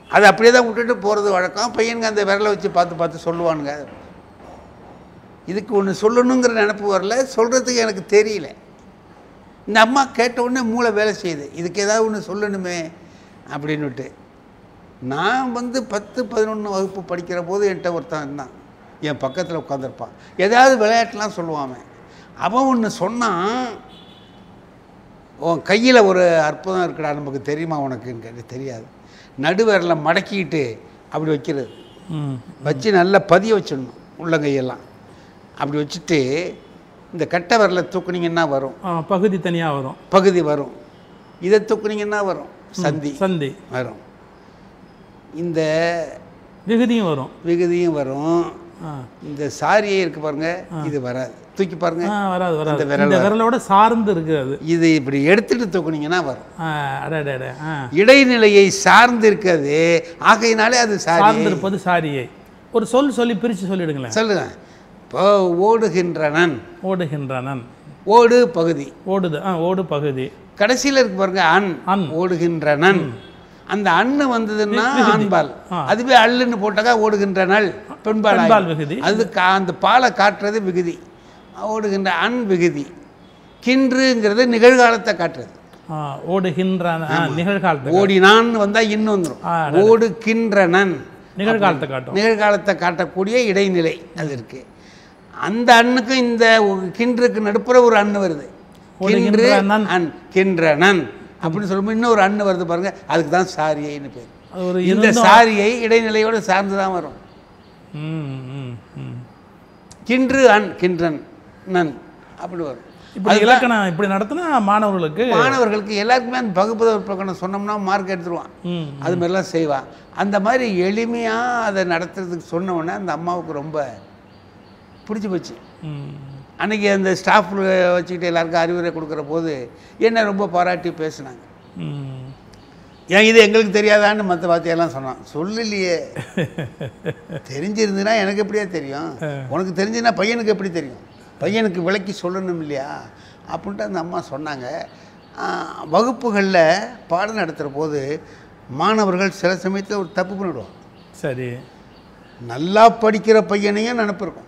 அதை அப்படியே தான் விட்டுட்டு போகிறது வழக்கம் பையனுங்க அந்த விரலை வச்சு பார்த்து பார்த்து சொல்லுவானுங்க இதுக்கு ஒன்று சொல்லணுங்கிற நினப்பு வரல சொல்கிறதுக்கு எனக்கு தெரியல இந்த அம்மா கேட்ட உடனே மூளை வேலை செய்யுது இதுக்கு ஏதாவது ஒன்று சொல்லணுமே அப்படின்னுட்டு நான் வந்து பத்து பதினொன்று வகுப்பு படிக்கிற போது என்கிட்ட ஒருத்தன் இருந்தான் என் பக்கத்தில் உட்காந்துருப்பான் ஏதாவது விளையாட்டுலாம் சொல்லுவான் அவன். அவன் ஒன்று சொன்னான் உன் கையில் ஒரு அற்புதம் இருக்குடா நமக்கு தெரியுமா உனக்குன்னு கேட்டு தெரியாது நடுவிரல மடக்கிட்டு அப்படி வைக்கிறது ம் வச்சு நல்லா பதிய வச்சிடணும் உள்ளங்கையெல்லாம் அப்படி வச்சுட்டு இந்த கட்டை விரலை தூக்குனீங்கன்னா வரும் ஆ பகுதி தனியாக வரும் பகுதி வரும் இதை தூக்குனீங்கன்னா வரும் சந்தி சந்தி வரும் இந்த விகுதியும் வரும் விகுதியும் வரும் ஆ இந்த சாரியே இருக்கு பாருங்க இது வராது தூக்கி பாருங்க ஆ, வராது வராது அந்த விரல் இந்த விரலோட சார்ந்து இருக்கு அது இது இப்படி எடுத்துட்டு தூக்குனீங்கன்னா வரும் ஆ, அடே அடே, அடே ஆ இடைநிலையை சார்ந்து இருக்கிறது ஆகையினாலே அது சாரி சார்ந்திருப்பது சாரியை ஒரு சொல் சொல்லி பிரித்து சொல்லிடுங்களேன் சொல்லுங்க இப்போ ஓடுகின்றனன் ஓடுகின்றனன் ஓடு பகுதி ஓடுது ஆ ஓடு பகுதி கடைசியில் இருக்கு பாருங்க அன் அன். ஓடுகின்றனன் அந்த அன்னு வந்ததுன்னா ஆண்பால் அதுவே அள்ளுன்னு போட்டாக்கா ஓடுகின்றனள் பெண்பால் பெண்பால் ஆயிடும். விகுதி. அது கா- அந்த பாலை காட்டுறது விகுதி ஓடுகின்ற அன் விகுதி கின்றுங்கிறது நிகழ்காலத்தை காட்டுறது ஆ, ஓடுகின்றன ஆ, நிகழ்காலத்தை ஓடினான் வந்தா இன்னும் வந்துடும் ஆ, ஓடுகின்றனன் நிகழ்காலத்தை காட்டும் நிகழ்காலத்தை காட்டக்கூடிய இடைநிலை அது இருக்கு அந்த அண்ணுக்கும் இந்த கின்றுக்கு நடுப்புற ஒரு அண்ணு வருது கின்று ஓடுகின்றனன். அன் கின்றனன் அப்படின்னு சொல்லும்போது இன்னொரு அண்ணு வருது பாருங்க அதுக்கு தான் சாரியைன்னு பேர் அது ஒரு இந்த சாரியை இடைநிலையோடு சார்ந்து தான் வரும் ம் ம் ம் கின்று அன் கின்றன் நன் அப்படி வரும் இப்படி இலக்கணம் இப்படி நடத்தினா மாணவர்களுக்கு மாணவர்களுக்கு எல்லாருக்குமே அந்த பகுப்பத பிரகடனம் சொன்னோம்னா மார்க் எடுத்துருவான் ம் அது மாதிரிலாம் செய்வான் அந்த மாதிரி எளிமையாக அதை நடத்துறதுக்கு சொன்ன உடனே அந்த அம்மாவுக்கு ரொம்ப பிடிச்சி போச்சு ம் அன்றைக்கி அந்த ஸ்டாஃப் வச்சுக்கிட்டு எல்லாருக்கும் அறிவுரை கொடுக்குற போது என்ன ரொம்ப பாராட்டி பேசுனாங்க ம் ஏன் இது எங்களுக்கு தெரியாதான்னு மற்ற வார்த்தையெல்லாம் சொன்னான் சொல்லலையே தெரிஞ்சிருந்துன்னா எனக்கு எப்படியா தெரியும் உனக்கு தெரிஞ்சுன்னா பையனுக்கு எப்படி தெரியும் பையனுக்கு விளக்கி சொல்லணும் இல்லையா அப்படின்ட்டு அந்த அம்மா சொன்னாங்க வகுப்புகளில் பாடம் நடத்துகிற போது மாணவர்கள் சில சமயத்தில் ஒரு தப்பு பண்ணிவிடுவாங்க சரி நல்லா படிக்கிற பையனையும் நினப்பு இருக்கும்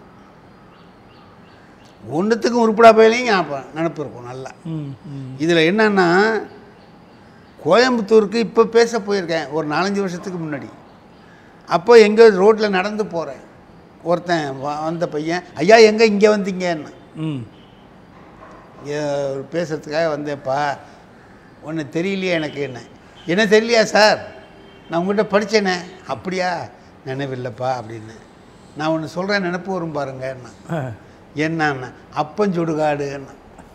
ஒன்றுத்துக்கும் உருப்படா பையனையும் ஞாபகம் நினப்பு இருக்கும் நல்லா ம் ம் இதில் என்னன்னா கோயம்புத்தூருக்கு இப்போ பேச போயிருக்கேன் ஒரு நாலஞ்சு வருஷத்துக்கு முன்னாடி அப்போ எங்கேயோ ரோட்டில் நடந்து போகிறேன் ஒருத்தன் வ- வந்த பையன் ஐயா எங்கே இங்கே வந்தீங்கன்னு ம் இங்கே பேசுறதுக்காக வந்தேன்ப்பா ஒன்று தெரியலையே எனக்கு என்ன என்ன தெரியலையா சார் நான் உங்கள்கிட்ட படித்தேனே அப்படியா நினைவில்லைப்பா அப்படின்னு நான் ஒன்று சொல்கிறேன் நினப்பு வரும் பாருங்கன்னு ஆ. என்னன்னா அப்பஞ்சுடுகாடுன்னா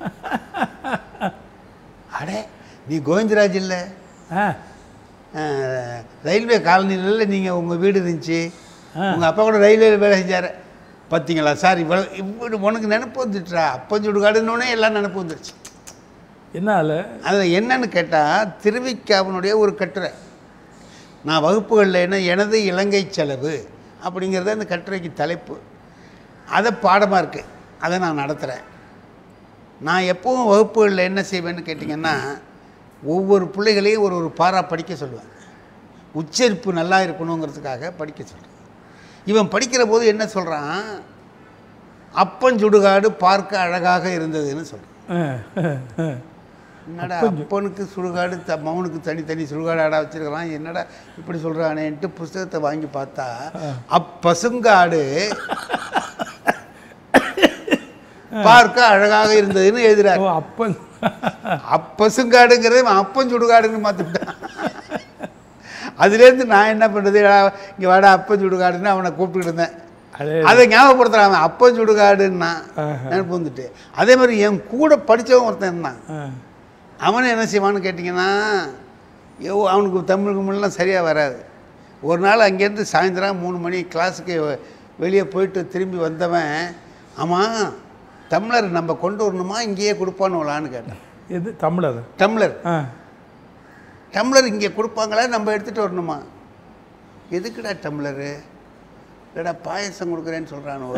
அடே நீ கோவிந்தராஜ் இல்லை ஆ அஹ், ரயில்வே காலனியில் நீங்கள் உங்கள் வீடு இருந்துச்சு ஆ. உங்கள் அப்பா கூட ரயில்வே வேலை செஞ்சார் பார்த்தீங்களா சார் இவ்வளோ இப்படி உனக்கு நினப்பு வந்துட்டுறா அப்பஞ்சுடுகாடுன்னொடனே எல்லாம் நினப்பு வந்துருச்சு என்ன அதில் அதில் என்னன்னு கேட்டால் திருவிக்காவனுடைய ஒரு கட்டுரை நான் வகுப்புகளில் என்ன எனது இலங்கை செலவு அப்படிங்கிறது அந்த கட்டுரைக்கு தலைப்பு அதை பாடமாக இருக்குது அதை நான் நடத்துகிறேன் நான் எப்பவும் வகுப்புகளில் என்ன செய்வேன்னு கேட்டிங்கன்னா ஒவ்வொரு பிள்ளைகளையும் ஒரு ஒரு பாரா படிக்க சொல்லுவேன் உச்சரிப்பு நல்லா இருக்கணுங்கிறதுக்காக படிக்க சொல்கிறேன் இவன் படிக்கிற போது என்ன சொல்கிறான் அப்பஞ்சுடுகாடு பார்க்க அழகாக இருந்ததுன்னு சொல்கிறான் என்னடா அப்பனுக்கு சுடுகாடு த மகனுக்கு தனித்தனி சுடுகாடு ஆடா வச்சிருக்கலாம் என்னடா இப்படி சொல்கிறானேன்ட்டு புஸ்தகத்தை வாங்கி பார்த்தா அப்பசுங்காடு பார்க்க அழகாக இருந்ததுன்னு எழுதுறாரு ஓ அப்பன் அப்பசுங்காடுங்கிறது இவன் அப்பன் சுடுகாடுன்னு மாற்றிவிட்டான் அதுலேருந்து நான் என்ன பண்ணுறது இங்கே வாடா அப்பன் சுடுகாடுன்னு அவனை கூப்பிட்டுக்கிட்டு இருந்தேன் அதே அதை ஞாபகப்படுத்துறான் அவன் அப்பன் சுடுகாடுன்னா ஆஹா. நினைப்பு வந்துட்டு அதே மாதிரி என் கூட படித்தவன் ஒருத்தன் இருந்தான் ஆ. அவன் என்ன செய்வான்னு கேட்டிங்கன்னா ஐயோ அவனுக்கு தமிழ் கும்பிடலாம் சரியாக வராது ஒரு நாள் அங்கேருந்து சாயந்தரம் மூணு மணி கிளாஸுக்கு வெளியே போயிட்டு திரும்பி வந்தவன் ஆமாம் டம்ளர் நம்ம கொண்டு வரணுமா இங்கேயே கொடுப்பானுவலான்னு கேட்டான் எது தமிழர் டம்ளர் ஆ டம்ளர் இங்கே கொடுப்பாங்களா நம்ம எடுத்துகிட்டு வரணுமா எதுக்குடா டம்ளரு இல்லைடா பாயசம் கொடுக்குறேன்னு சொல்கிறானுவ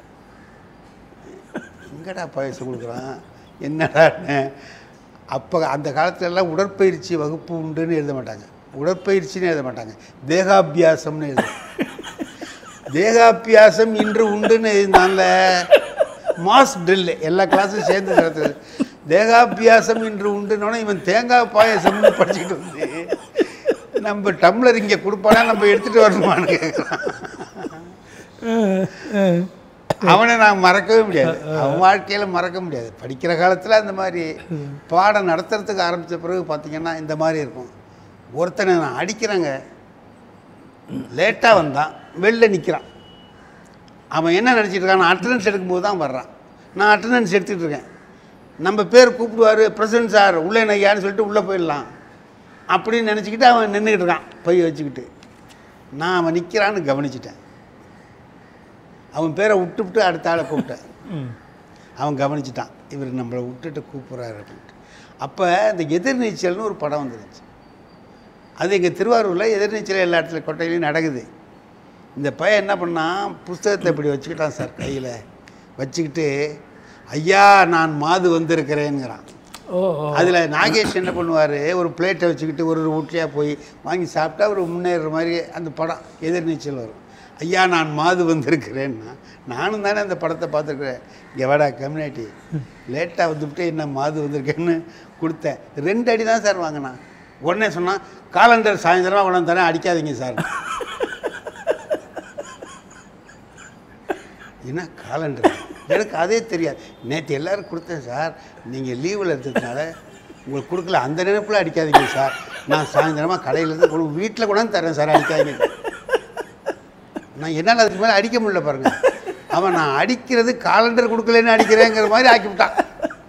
எங்கடா பாயசம் கொடுக்குறான் என்னடான்னு அப்போ அந்த காலத்துலலாம் உடற்பயிற்சி வகுப்பு உண்டுன்னு எழுத மாட்டாங்க உடற்பயிற்சின்னு எழுத மாட்டாங்க தேகாபியாசம்னு எழுத தேகாபியாசம் இன்று உண்டுன்னு எழுதினால மாஸ் ட்ரில் எல்லா கிளாஸும் சேர்ந்து நடத்துது தேகாபியாசம் இன்று உண்டுனோடனே இவன் தேங்காய் பாயசம்னு படிச்சுக்கிட்டு வந்து நம்ம டம்ளர் இங்கே கொடுப்பானா நம்ம எடுத்துகிட்டு வரணுமான்னு கேட்குறான் அவனை நான் மறக்கவே முடியாது அவன் வாழ்க்கையில் மறக்க முடியாது படிக்கிற காலத்தில் அந்த மாதிரி பாடம் நடத்துறதுக்கு ஆரம்பித்த பிறகு பார்த்தீங்கன்னா இந்த மாதிரி இருக்கும் ஒருத்தனை நான் அடிக்கிறேங்க லேட்டாக வந்தான் வெளில நிற்கிறான் அவன் என்ன நினச்சிட்டு இருக்கான் நான் அட்டண்டன்ஸ் எடுக்கும்போது தான் வர்றான் நான் அட்டண்டன்ஸ் எடுத்துகிட்டு இருக்கேன் நம்ம பேர் கூப்பிடுவார் பிரசிடன்ட் சார் உள்ளே நையான்னு சொல்லிட்டு உள்ளே போயிடலாம் அப்படின்னு நினச்சிக்கிட்டு அவன் நின்றுக்கிட்டு இருக்கான் பை வச்சுக்கிட்டு நான் அவன் நிற்கிறான்னு கவனிச்சிட்டேன் அவன் பேரை விட்டுவிட்டு அடுத்த ஆளை கூப்பிட்டேன் ம் அவன் கவனிச்சிட்டான் இவர் நம்மளை விட்டுட்டு கூப்பிட்றாரு அப்படின்ட்டு அப்போ இந்த எதிர்நீச்சல்னு ஒரு படம் வந்துருச்சு அது எங்கள் திருவாரூரில் எதிர்நீச்சல் எல்லா இடத்துல கொட்டையிலையும் நடக்குது இந்த பையன் என்ன பண்ணான் புஸ்தகத்தை இப்படி வச்சுக்கிட்டான் சார் கையில் வச்சுக்கிட்டு ஐயா நான் மாது வந்திருக்கிறேங்கிறான் ஓ ஓ அதில் நாகேஷ் என்ன பண்ணுவார் ஒரு பிளேட்டை வச்சுக்கிட்டு ஒரு ஒரு வீட்லையாக போய் வாங்கி சாப்பிட்டா ஒரு முன்னேறுற மாதிரி அந்த படம் எதிர்நீச்சல் வரும் ஐயா நான் மாது வந்திருக்கிறேன்னா நானும் தானே அந்த படத்தை பார்த்துருக்குறேன் இங்கே வாடா கம்யூனிட்டி லேட்டாக வந்துவிட்டு என்ன மாது வந்திருக்கேன்னு கொடுத்தேன் ரெண்டு அடி தான் சார் வாங்கினான் உடனே சொன்னான் காலண்டர் சாயந்தரமாக கொண்டாந்து தரேன் அடிக்காதீங்க சார் என்ன காலண்டர் எனக்கு அதே தெரியாது நேற்று எல்லாரும் கொடுத்தேன் சார் நீங்கள் லீவில் இருந்ததுனால உங்களுக்கு கொடுக்கல அந்த நினைப்பில் அடிக்காதீங்க சார் நான் சாயந்தரமாக கடையிலேருந்து கொண்டு வீட்டில் கொண்டாந்து தரேன் சார் அடிக்காதீங்க நான் என்னால் அதுக்கு மேலே அடிக்க முடியல பாருங்க அவன் நான் அடிக்கிறது காலண்டர் கொடுக்கலன்னு அடிக்கிறேங்கிற மாதிரி ஆக்கிவிட்டான்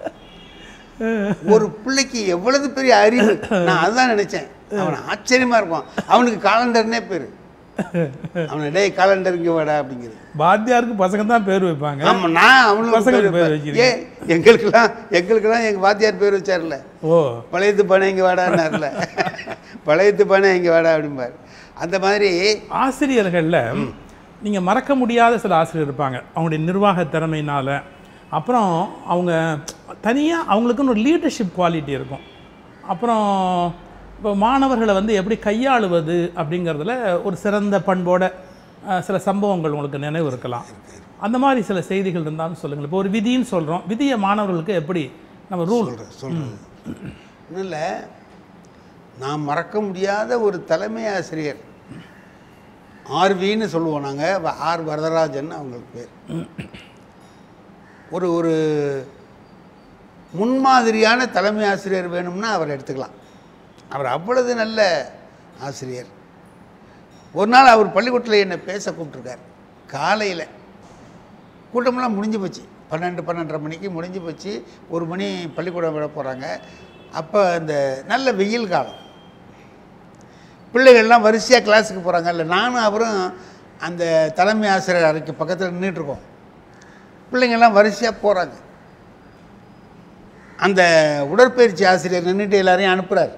ஒரு பிள்ளைக்கு எவ்வளவு பெரிய அறிவு நான் அதுதான் நினைச்சேன் அவன் ஆச்சரியமா இருப்பான் அவனுக்கு காலண்டர்னே பேர் அவனை டேய் காலண்டர் இங்கே வாடா அப்படிங்கிறது வாத்தியாருக்கு பசங்க தான் பேர் வைப்பாங்க ஆமா நான் அவனுக்கு பசங்களுக்கு பேர் பேர் வைப்பேன். வச்சிருக்கீங்க. ஏன் எங்களுக்கெல்லாம் எங்களுக்கெல்லாம் எங்கள் வாத்தியார் பேர் வச்சார்ல ஓ பழையத்து பணம் இங்கே வாடான்னார்ல பழையத்து பணம் இங்கே வாடா அப்படிம்பார் அந்த மாதிரி ஆசிரியர்களில் நீங்கள் மறக்க முடியாத சில ஆசிரியர் இருப்பாங்க அவங்களுடைய நிர்வாக திறமையினால் அப்புறம் அவங்க தனியாக அவங்களுக்குன்னு ஒரு லீடர்ஷிப் குவாலிட்டி இருக்கும் அப்புறம் இப்போ மாணவர்களை வந்து எப்படி கையாளுவது அப்படிங்கிறதுல ஒரு சிறந்த பண்போட அஹ், சில சம்பவங்கள் உங்களுக்கு நினைவு இருக்கலாம் அந்த மாதிரி சில செய்திகள் இருந்தாலும் சொல்லுங்கள் இப்போ ஒரு விதின்னு சொல்கிறோம் விதியை மாணவர்களுக்கு எப்படி நம்ம ரூல் சொல்கிறது ஒன்றும் இல்லை நான் மறக்க முடியாத ஒரு தலைமை ஆசிரியர் ஆர்வின்னு சொல்லுவோம் நாங்கள் ஆர் வரதராஜன் அவங்களுக்கு பேர் ஒரு ஒரு முன்மாதிரியான தலைமை ஆசிரியர் வேணும்னா அவர் எடுத்துக்கலாம் அவர் அவ்வளவு நல்ல ஆசிரியர் ஒரு நாள் அவர் பள்ளிக்கூடத்தில் என்னை பேச கூப்பிட்ருக்கார் காலையில் கூட்டமெல்லாம் முடிஞ்சு போச்சு பன்னெண்டு பன்னெண்டரை மணிக்கு முடிஞ்சு போச்சு ஒரு மணி பள்ளிக்கூடம் விட போகிறாங்க அப்போ அந்த நல்ல வெயில் காலம் பிள்ளைகள்லாம் வரிசையாக கிளாஸுக்கு போகிறாங்கல்ல நானும் அவரும் அந்த தலைமை ஆசிரியர் அறைக்கு பக்கத்தில் நின்றுட்டுருக்கோம் பிள்ளைங்கள்லாம் வரிசையாக போகிறாங்க அந்த உடற்பயிற்சி ஆசிரியர் நின்றுட்டு எல்லாரையும் அனுப்புகிறார்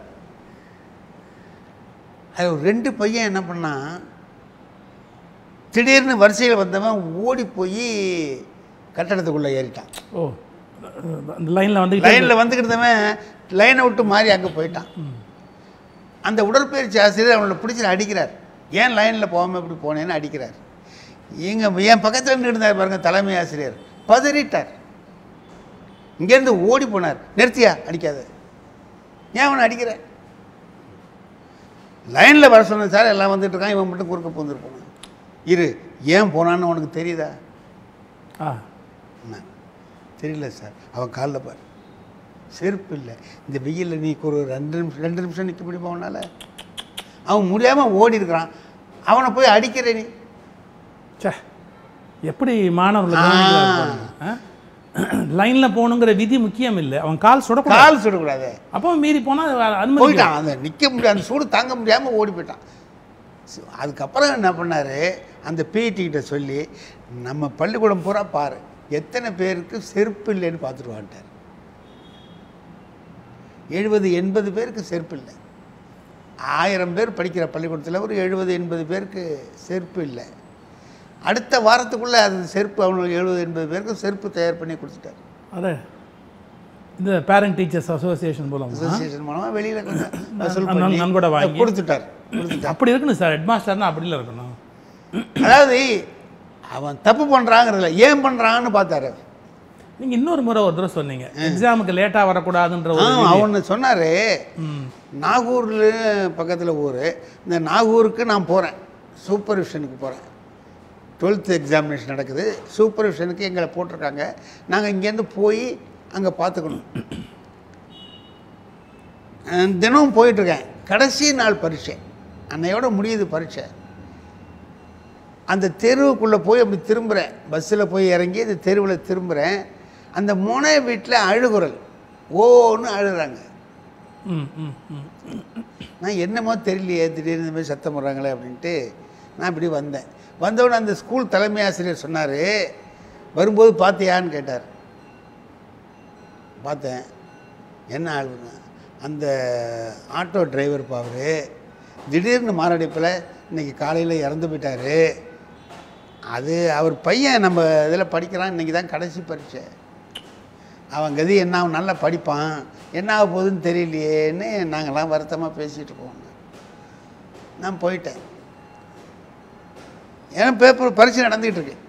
அது ஒரு ரெண்டு பையன் என்ன பண்ணான் திடீர்னு வரிசையில் வந்தவன் ஓடி போய் கட்டடத்துக்குள்ளே ஏறிட்டான் ஓ அந்த லைனில் வந்து லைனில் வந்துக்கிட்டவன் லைனை விட்டு மாறி அங்கே போயிட்டான் அந்த உடற்பயிற்சி ஆசிரியர் அவனை பிடிச்சி அடிக்கிறார் ஏன் லைனில் போகாமல் இப்படி போனேன்னு அடிக்கிறார் எங்க என் பக்கத்தில் நின்று இருந்தார் பாருங்க தலைமை ஆசிரியர் பதறிட்டார் இங்கேருந்து ஓடி போனார் நிறுத்தியா அடிக்காத ஏன் அவனை அடிக்கிற லைனில் வர சொன்னேன் சார் எல்லாம் வந்துட்டு இருக்கான் இவன் மட்டும் குறுக்க போந்துட்டு போனான் இரு ஏன் போனான்னு உனக்கு தெரியுதா ஆ என்ன தெரியல சார் அவன் காலில் பாரு செருப்பு இல்லை இந்த வெயிலில் நீ ஒரு ரெண்டு நிமிஷம் ரெண்டு நிமிஷம் நிற்க முடியுமா அவனால் அவன் முடியாமல் ஓடி இருக்கிறான் அவனை போய் அடிக்கிற நீ ச்சே எப்படி மாணவர்கள் ஆ. லைனில் போகணுங்கிற விதி முக்கியம் இல்லை அவன் கால் சுடக்கூடாது கால் சுடக்கூடாது அப்போ மீறி போனால் அனுமதி போயிட்டான் அந்த நிற்க முடியாது அந்த சூடு தாங்க முடியாமல் ஓடி போயிட்டான் சு- அதுக்கப்புறம் என்ன பண்ணார் அந்த பிடி கிட்ட சொல்லி நம்ம பள்ளிக்கூடம் பூரா பாரு எத்தனை பேருக்கு செருப்பு இல்லைன்னு பார்த்துட்டு வந்துட்டார் எழுபது எண்பது பேருக்கு செருப்பு இல்லை ஆயிரம் பேர் படிக்கிற பள்ளிக்கூடத்தில் ஒரு எழுபது எண்பது பேருக்கு செருப்பு இல்லை அடுத்த வாரத்துக்குள்ளே அது செருப்பு அவங்களுக்கு எழுபது எண்பது பேருக்கு செருப்பு தயார் பண்ணி கொடுத்துட்டார் அது இந்த பேரண்ட் டீச்சர்ஸ் அசோசியேஷன் மூலமா அசோசியேஷன் மூலமாக வெளியில் கொஞ்சம் வசூல் நன்- பண்ணி நன்கொடை வாங்கி. கொடுத்துட்டார் கொடுத்துட்டார் அப்படி இருக்கணும் சார் ஹெட்மாஸ்டர்னா அப்படிலாம் இருக்கணும் அதாவது அவன் தப்பு பண்ணுறாங்கிறதுல ஏன் பண்ணுறான்னு பார்த்தாரு நீங்க இன்னொரு முறை ஒரு தடவை சொன்னீங்க எக்ஸாமுக்கு லேட்டா வரக்கூடாதுன்ற ஆ ஒரு அவனு சொன்னார் ம். நாகூரில் பக்கத்தில் ஊர் இந்த நாகூருக்கு நான் போகிறேன் சூப்பர்விஷனுக்கு போகிறேன் டுவெல்த்து எக்ஸாமினேஷன் நடக்குது சூப்பர்விஷனுக்கு எங்களை போட்டிருக்காங்க நாங்கள் இங்கேருந்து போய் அங்கே பார்த்துக்கணும் அஹ் தினமும் போயிட்டுருக்கேன் கடைசி நாள் பரீட்சை அன்னையோட முடியுது பரீட்சை அந்த தெருவுக்குள்ளே போய் அப்படி திரும்புகிறேன் பஸ்ஸில் போய் இறங்கி இந்த தெருவில் திரும்புகிறேன் அந்த முனை வீட்டில் அழுகுரல் ஓன்னு அழுகுறாங்க ம் ம் ம் நான் என்னமோ தெரியலையே திடீர்னு இந்த மாதிரி சத்தம் போடுறாங்களே அப்படின்ட்டு நான் இப்படி வந்தேன் வந்தவுடனே அந்த ஸ்கூல் தலைமை ஆசிரியர் சொன்னார் வரும்போது பார்த்தியான்னு கேட்டார் பார்த்தேன் என்ன ஆளுங்க அந்த ஆட்டோ டிரைவர் பாவர் திடீர்னு மாரடைப்பில் இன்னைக்கு காலையில் இறந்து போயிட்டார் அது அவர் பையன் நம்ம இதில் படிக்கிறான் இன்றைக்கி தான் கடைசி பரீட்சை அவன் கதி என்ன ஆகும், நல்லா படிப்பான் என்ன ஆக போகுதுன்னு தெரியலையேன்னு நாங்கள்லாம் வருத்தமாக பேசிகிட்டு இருக்கோம் நான் போயிட்டேன் ஏன்னா பேப்பர் பரீட்சை நடந்துகிட்டு இருக்கு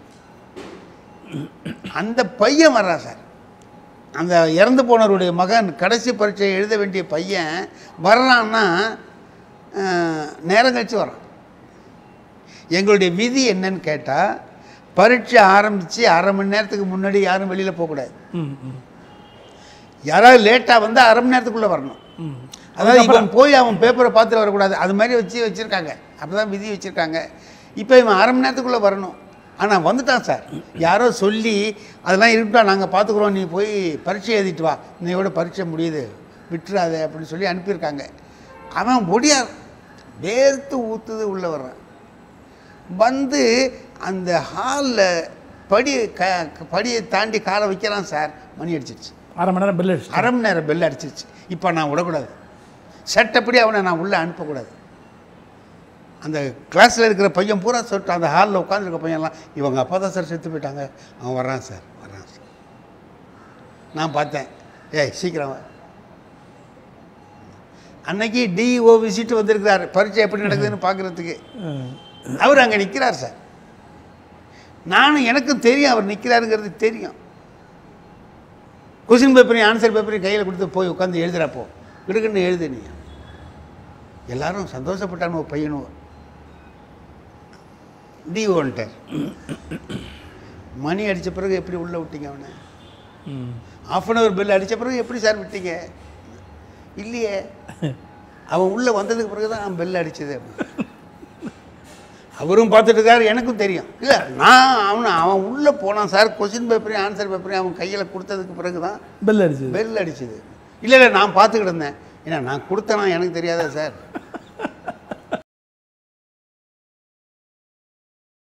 அந்த பையன் வர்றான் சார் அந்த இறந்து போனவருடைய மகன் கடைசி பரீட்சை எழுத வேண்டிய பையன் வர்றான்னா அஹ், நேரம் கழிச்சு வரான் எங்களுடைய விதி என்னன்னு கேட்டால் பரீட்சை ஆரம்பித்து அரை மணி நேரத்துக்கு முன்னாடி யாரும் வெளியில் போகக்கூடாது ம் ம் யாராவது லேட்டாக வந்தால் அரை மணி நேரத்துக்குள்ளே வரணும் ம் அதாவது இவன் போய் அவன் பேப்பரை பார்த்துட்டு வரக்கூடாது அது மாதிரி வச்சு வச்சுருக்காங்க அப்படி தான் விதி வச்சுருக்காங்க இப்போ இவன் அரை மணி நேரத்துக்குள்ளே வரணும் ஆனால் வந்துட்டான் சார் யாரோ சொல்லி அதெல்லாம் இருக்கட்டும் நாங்கள் பார்த்துக்குறோம் நீ போய் பரீட்சை எழுதிட்டு வா இன்னையோட பரீட்சை முடியுது விட்டுறாத அப்படின்னு சொல்லி அனுப்பியிருக்காங்க அவன் ஒடியார் வேர்த்து ஊற்றுது உள்ளே வர்றான் வந்து அந்த ஹாலில் படி க படியை தாண்டி காலை வைக்கிறான் சார் மணி அடிச்சிருச்சு அரை மணி நேரம் பில் அடிச்சு அரை மணி நேரம் பெல் அடிச்சிருச்சு இப்போ நான் விடக்கூடாது சட்டப்படி அவனை நான் உள்ளே அனுப்பக்கூடாது அந்த கிளாஸில் இருக்கிற பையன் பூரா சொல்லிட்டு அந்த ஹாலில் உட்காந்துருக்க பையன்லாம் இவங்க அப்பா தான் சார் செத்து போயிட்டாங்க அவன் வர்றான் சார் வர்றான் சார் நான் பார்த்தேன் ஏய் சீக்கிரம் வா. அன்னைக்கு டிஓ விசிட் வந்திருக்கிறார் பரீட்சை எப்படி நடக்குதுன்னு பார்க்குறதுக்கு ம். அவர் அங்கே நிற்கிறார் சார் நானும் எனக்கும் தெரியும் அவர் நிற்கிறாருங்கிறது தெரியும் கொஸ்டின் பேப்பரையும் ஆன்சர் பேப்பரையும் கையில் கொடுத்து போய் உட்காந்து எழுதுறப்போ கிடுக்குன்னு எழுது நீ எல்லாரும் சந்தோஷப்பட்டானு பையனும் டிஓன்ட்டார் மணி அடித்த பிறகு எப்படி உள்ளே விட்டீங்க அவனை ம் ஆஃப் அன் ஹவர் பெல் அடித்த பிறகு எப்படி சார் விட்டீங்க இல்லையே அவன் உள்ளே வந்ததுக்கு பிறகு தான் பெல் அடிச்சது அப்படின்னு. அவரும் பார்த்துட்டு இருக்காரு எனக்கும் தெரியும் இல்லை நான் அவனை அவன் உள்ளே போனான் சார் கொஸ்டின் பேப்பரையும் ஆன்சர் பேப்பரையும் அவன் கையில் கொடுத்ததுக்கு பிறகு தான் பெல் அடிச்சது பெல் அடிச்சது இல்லை இல்லை நான் பார்த்துக்கிட்டு இருந்தேன் ஏன்னா நான் கொடுத்தேனா எனக்கு தெரியாதா சார்